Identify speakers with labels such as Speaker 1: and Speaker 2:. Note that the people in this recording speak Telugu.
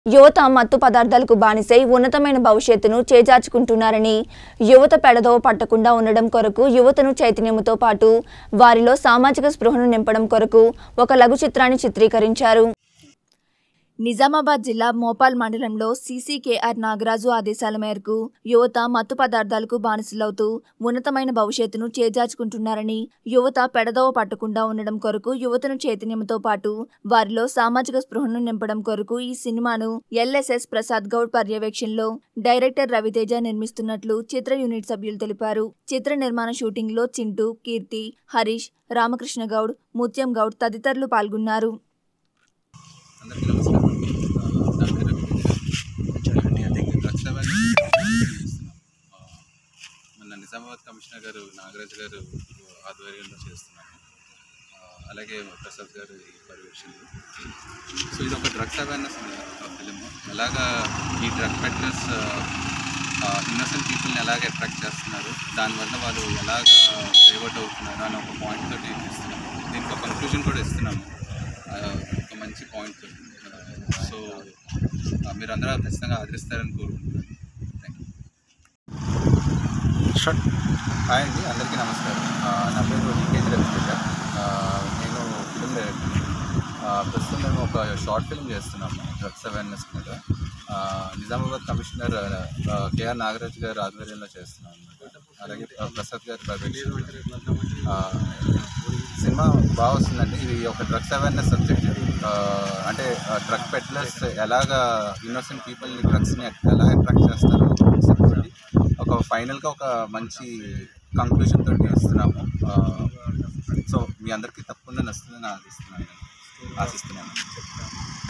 Speaker 1: యువత మత్తు పదార్థాలకు బానిసై ఉన్నతమైన భవిష్యత్తును చేజార్చుకుంటున్నారని యువత పెడదోవ పట్టకుండా ఉండడం కొరకు యువతను చైతన్యముతో పాటు వారిలో సామాజిక స్పృహను నింపడం కొరకు ఒక లఘు చిత్రాన్ని చిత్రీకరించారు నిజామాబాద్ జిల్లా మోపాల్ మండలంలో సీసీకేఆర్ నాగరాజు ఆదేశాల మేరకు యువత మత్తు పదార్థాలకు బానిసలవుతూ ఉన్నతమైన భవిష్యత్తును చేజార్చుకుంటున్నారని యువత పెడదోవ పట్టకుండా ఉండడం కొరకు యువతను చైతన్యంతో పాటు వారిలో సామాజిక స్పృహను నింపడం కొరకు ఈ సినిమాను ఎల్ఎస్ఎస్ ప్రసాద్ గౌడ్ పర్యవేక్షణలో డైరెక్టర్ రవితేజ నిర్మిస్తున్నట్లు చిత్ర యూనిట్ సభ్యులు తెలిపారు చిత్ర నిర్మాణ షూటింగ్ లో చింటూ కీర్తి హరీష్ రామకృష్ణ గౌడ్ ముత్యం గౌడ్ తదితరులు పాల్గొన్నారు
Speaker 2: అందరికీ నమస్కారం నా పేరు రవితేజ. డ్రగ్స్ అవేర్నెస్ చేస్తున్నాం. ఆ, మన నిజామాబాద్ కమిషనర్ గారు నాగరాజు గారు ఆధ్వర్యంలో చేస్తున్నాము ఆ, అలాగే ప్రసాద్ గారు ఈ పర్యవేక్షణలో సో ఇది ఒక డ్రగ్స్ అవేర్నెస్ ఫిలిం ఎలాగా ఈ డ్రగ్ పెట్లర్స్ ఇన్నోసెంట్ పీపుల్ని ఎలాగ అట్రాక్ట్ చేస్తున్నారు దానివల్ల వాళ్ళు ఎలాగ డైవర్ట్ అవుతున్నారు అని ఒక పాయింట్ తోటి ఇస్తున్నాము దీనికి ఒక కన్క్లూజన్ కూడా ఇస్తున్నాము ఆ, ఒక మంచి పాయింట్ సో మీరు అందరూ ఖచ్చితంగా ఆదరిస్తారని కోరుకుంటున్నాను థ్యాంక్ యూ హాయ్ అండి అందరికీ నమస్కారం ఆ, నా పేరు డికేజీ రవితేజ ఆ, నేను ఫిలిం డైరెక్టర్ ప్రస్తుతం మేము ఒక షార్ట్ ఫిల్మ్ చేస్తున్నాము డ్రగ్స్ అవేర్నెస్ మీద ఆ, నిజామాబాద్ కమిషనర్ ఆ, కేఆర్ నాగరాజ్ గారు ఆధ్వర్యంలో చేస్తున్నాం అన్నమాట అలాగే ఆ, ప్రసాద్ గారి పర్యవేక్షణ ఆ, సినిమా బాగా వస్తుందండి ఇది ఒక డ్రగ్స్ అవేర్నెస్ సబ్జెక్ట్ ఇది ఆ, అంటే డ్రగ్ పెట్లర్స్ ఎలాగా ఇన్నోసెంట్ పీపుల్ని డ్రగ్స్ని ఎలా అట్రాక్ట్ చేస్తారు తోటి ఒక ఫైనల్గా ఒక మంచి కంక్లూజన్ తోటి ఇస్తున్నాము సో మీ అందరికీ తప్పకుండా నచ్చుతుందని ఆశిస్తున్నాను ఆశిస్తున్నాను